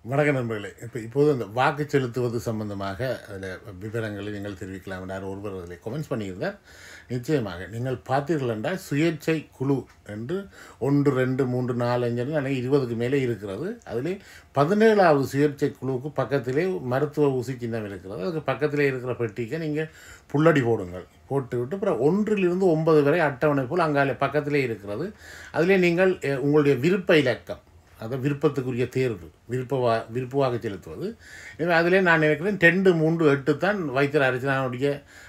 வணக்கம் நண்பர்களே இப்போ இப்போது அந்த வாக்கு செலுத்துவது சம்பந்தமாக அதில் விவரங்களை நீங்கள் தெரிவிக்கலாம் என்றார் ஒருவர் அதில் கமெண்ட்ஸ் பண்ணியிருந்தார் நிச்சயமாக நீங்கள் பார்த்தீர்கள் என்றால் சுயேட்சை குழு என்று ஒன்று ரெண்டு மூன்று நாலு அஞ்சு அல்லது இருபதுக்கு மேலே இருக்கிறது அதிலே பதினேழாவது சுயேட்சை குழுவுக்கு பக்கத்திலே மருத்துவ ஊசி சின்னம் இருக்கிறது அதுக்கு பக்கத்திலே இருக்கிற பெட்டிக்கு நீங்கள் புல்லடி போடுங்கள் போட்டுவிட்டு அப்புறம் ஒன்றிலிருந்து ஒன்பது வரை அட்டவணை போல் அங்காலே பக்கத்திலே இருக்கிறது அதிலே நீங்கள் அஹ், உங்களுடைய விருப்ப இலக்கம் அது விருப்பத்துக்குரிய தேர்வு விருப்ப வா விருப்பமாக செலுத்துவது எனவே அதிலே நான் நினைக்கிறேன் ரெண்டு மூன்று எட்டு தான் வைத்தியர் அர்ச்சனாவுடைய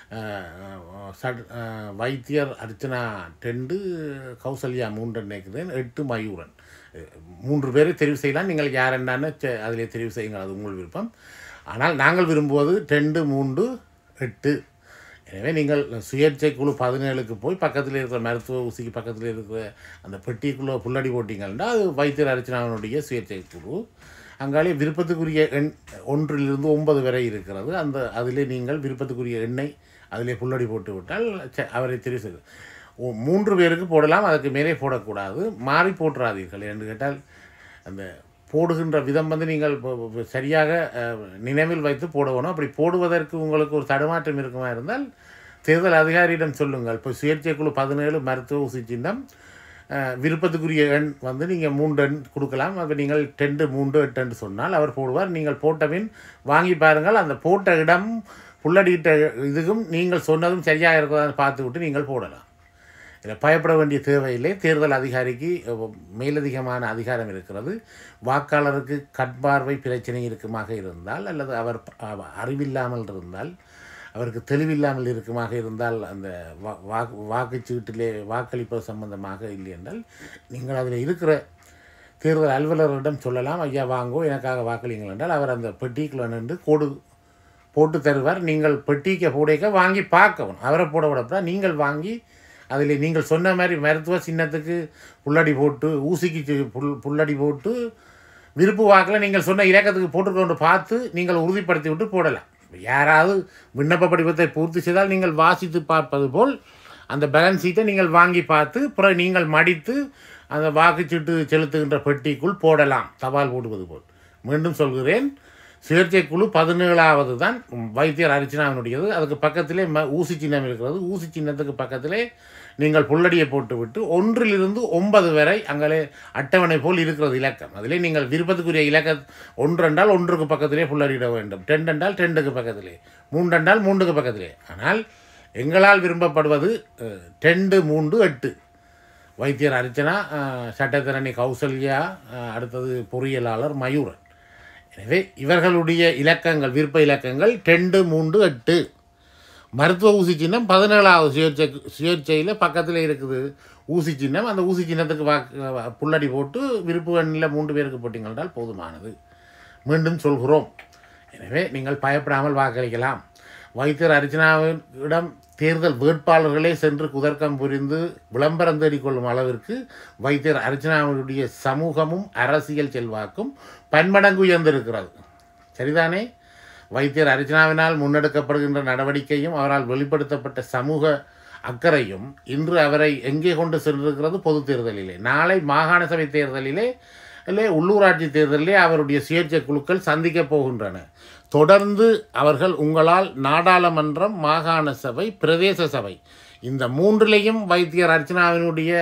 அஹ், சட் அஹ், வைத்தியர் அர்ச்சனா ரெண்டு கௌசல்யா மூன்று நினைக்கிறேன் எட்டு மயூரன் அஹ், மூன்று பேரை தெரிவு செய்யலாம் நீங்கள் யார் என்னன்னு செ- அதிலே தெரிவு செய்யுங்கள் அது உங்கள் விருப்பம் ஆனால் நாங்கள் விரும்புவது ரெண்டு மூன்று எட்டு எனவே நீங்கள் சுயேட்சை குழு பதினேழுக்கு போய் பக்கத்தில் இருக்கிற மருத்துவ ஊசிக்கு பக்கத்தில் இருக்கிற அந்த பெட்டிக்குள்ளே புல்லடி போட்டிங்கன்னா அது வைத்தியர் அர்ச்சனாவினுடைய சுயேட்சை குழு அங்காலே விருப்பத்துக்குரிய எண் ஒன்றிலிருந்து ஒன்பது வரை இருக்கிறது அந்த அதிலே நீங்கள் விருப்பத்துக்குரிய எண்ணெய் அதிலே புல்லடி போட்டு விட்டால் ச- அவரை தெரிவு செய்து ஓ, மூன்று பேருக்கு போடலாம் அதுக்கு மேலே போடக்கூடாது மாறி போட்டுறாதீர்கள் என்று கேட்டால் அந்த போடுகின்ற விதம் வந்து நீங்கள் ப- ப- சரியாக அஹ், நினைவில் வைத்து போடணும் அப்படி போடுவதற்கு உங்களுக்கு ஒரு தடுமாற்றம் இருக்குமா இருந்தால் தேர்தல் அதிகாரியிடம் சொல்லுங்கள் இப்போ சுயேட்சை குழு பதினேழு மருத்துவ ஊசி சின்னம் அஹ், விருப்பத்துக்குரிய எண் வந்து நீங்கள் மூன்று எண் கொடுக்கலாம் அப்போ நீங்கள் டெண்டு மூன்று எட்டுன்னு சொன்னால் அவர் போடுவார் நீங்கள் போட்ட பின் வாங்கி பாருங்கள் அந்த போட்ட இடம் புல்லடியிட்ட இதுக்கும் நீங்கள் சொன்னதும் சரியாக இருக்கிறதான்னு பார்த்து விட்டு நீங்கள் போடலாம் இதில் பயப்பட வேண்டிய தேவையில்லை தேர்தல் அதிகாரிக்கு அஹ், மேலதிகமான அதிகாரம் இருக்கிறது வாக்காளருக்கு கட்பார்வை பிரச்சனை இருக்குமாக இருந்தால் அல்லது அவர் அவ- அறிவில்லாமல் இருந்தால் அவருக்கு தெளிவில்லாமல் இருக்குமாக இருந்தால் அந்த வா வாக்கு வாக்குச்சீட்டிலே வாக்களிப்பது சம்பந்தமாக இல்லை என்றால் நீங்கள் அதில் இருக்கிற தேர்தல் அலுவலரிடம் சொல்லலாம் ஐயா வாங்கோ எனக்காக வாக்களிங்கள் என்றால் அவர் அந்த பெட்டிக்குள்ள நின்று கோடு போட்டு தருவார் நீங்கள் பெட்டிக்க போடைக்க வாங்கி பார்க்கவும் அவரை போட விடப்படா நீங்கள் வாங்கி அதில் நீங்கள் சொன்ன மாதிரி மருத்துவ சின்னத்துக்கு புல்லடி போட்டு ஊசிக்கு சி- புல் புல்லடி போட்டு விருப்பு வாக்கில் நீங்கள் சொன்ன இலக்கத்துக்கு போட்டுக்கொண்டு பார்த்து நீங்கள் உறுதிப்படுத்தி விட்டு போடலாம் யாராவது விண்ணப்ப படிவத்தை பூர்த்தி செய்தால் நீங்கள் வாசித்து பார்ப்பது போல் அந்த பேலன்ஸ் சீட்டை நீங்கள் வாங்கி பார்த்து பிறகு நீங்கள் மடித்து அந்த வாக்குச்சீட்டு செலுத்துகின்ற பெட்டிக்குள் போடலாம் தபால் போடுவது போல் மீண்டும் சொல்கிறேன் சுயேட்சை குழு பதினேழாவது தான் வைத்தியர் அர்ச்சனாவினுடையது அதுக்கு பக்கத்திலே ம ஊசி சின்னம் இருக்கிறது ஊசி சின்னத்துக்கு பக்கத்திலே நீங்கள் புல்லடியை போட்டுவிட்டு ஒன்றிலிருந்து ஒன்பது வரை அங்கே அட்டவணை போல் இருக்கிறது இலக்கம் அதிலே நீங்கள் விருப்பத்துக்குரிய இலக்க ஒன்று என்றால் ஒன்றுக்கு பக்கத்திலே புல்லடியிட வேண்டும் டென் என்றால் டென்னுக்கு பக்கத்திலே மூன்று என்றால் மூன்றுக்கு பக்கத்திலே ஆனால் எங்களால் விரும்பப்படுவது அஹ், டெண்டு மூன்று எட்டு வைத்தியர் அர்ச்சனா அஹ், சட்டத்திரணி கௌசல்யா அஹ், அடுத்தது பொறியியலாளர் மயூரன் எனவே இவர்களுடைய இலக்கங்கள் விருப்ப இலக்கங்கள் ரெண்டு மூன்று எட்டு மருத்துவ ஊசி சின்னம் பதினேழாவது சுயேட்சை சுயேட்சையில் பக்கத்தில் இருக்குது ஊசி சின்னம் அந்த ஊசி சின்னத்துக்கு வாக்கு புல்லடி போட்டு விருப்ப எண்ணில் மூன்று பேருக்கு போட்டிங்கன்றால் போதுமானது மீண்டும் சொல்கிறோம் எனவே நீங்கள் பயப்படாமல் வாக்களிக்கலாம் வைத்தியர் அர்ச்சனாவிடம் தேர்தல் வேட்பாளர்களே சென்று குதர்க்கம் புரிந்து விளம்பரம் தேடிக்கொள்ளும் அளவிற்கு வைத்தியர் அர்ச்சனாவுடைய சமூகமும் அரசியல் செல்வாக்கும் பன்மடங்கு உயர்ந்திருக்கிறது சரிதானே வைத்தியர் அர்ச்சனாவினால் முன்னெடுக்கப்படுகின்ற நடவடிக்கையும் அவரால் வெளிப்படுத்தப்பட்ட சமூக அக்கறையும் இன்று அவரை எங்கே கொண்டு சென்றிருக்கிறது பொது தேர்தலிலே நாளை மாகாண சபை தேர்தலிலே இல்லை உள்ளூராட்சி தேர்தலிலே அவருடைய சுயேட்சை குழுக்கள் சந்திக்கப் போகின்றன தொடர்ந்து அவர்கள் உங்களால் நாடாளுமன்றம் மாகாண சபை பிரதேச சபை இந்த மூன்றிலையும் வைத்தியர் அர்ச்சனாவினுடைய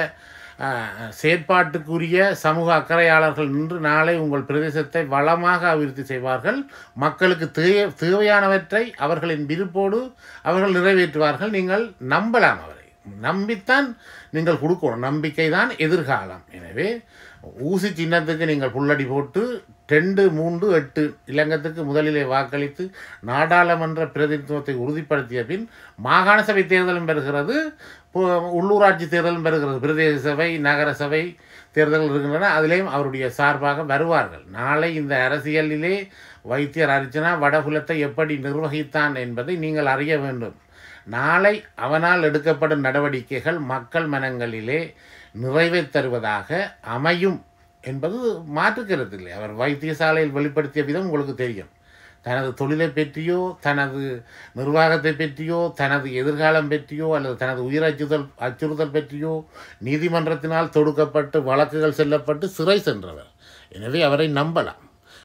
அஹ், செயற்பாட்டுக்குரிய சமூக அக்கறையாளர்கள் நின்று நாளை உங்கள் பிரதேசத்தை வளமாக அபிவிருத்தி செய்வார்கள் மக்களுக்கு தே தேவையானவற்றை அவர்களின் விருப்போடு அவர்கள் நிறைவேற்றுவார்கள் நீங்கள் நம்பலாம் அவரை நம்பித்தான் நீங்கள் கொடுக்கணும் நம்பிக்கை தான் எதிர்காலம் எனவே ஊசி சின்னத்துக்கு நீங்கள் புல்லடி போட்டு ரெண்டு மூன்று எட்டு இலங்கத்துக்கு முதலிலே வாக்களித்து நாடாளுமன்ற பிரதிநிதித்துவத்தை உறுதிப்படுத்திய பின் மாகாண சபை தேர்தலும் பெறுகிறது இப்போ உள்ளூராட்சி தேர்தலும் பெறுகிறது பிரதேச சபை நகர சபை தேர்தல்கள் இருக்கின்றன அதிலேயும் அவருடைய சார்பாக வருவார்கள் நாளை இந்த அரசியலிலே வைத்தியர் அர்ச்சனா வடகுலத்தை எப்படி நிர்வகித்தான் என்பதை நீங்கள் அறிய வேண்டும் நாளை அவனால் எடுக்கப்படும் நடவடிக்கைகள் மக்கள் மனங்களிலே நிறைவை தருவதாக அமையும் என்பது மாற்றுக்கிறது இல்லை அவர் வைத்தியசாலையில் வெளிப்படுத்திய விதம் உங்களுக்கு தெரியும் தனது தொழிலை பற்றியோ தனது நிர்வாகத்தை பற்றியோ தனது எதிர்காலம் பற்றியோ அல்லது தனது உயிர் அச்சுறுத்தல் அச்சுறுத்தல் பற்றியோ நீதிமன்றத்தினால் தொடுக்கப்பட்டு வழக்குகள் செல்லப்பட்டு சிறை சென்றவர் எனவே அவரை நம்பலாம்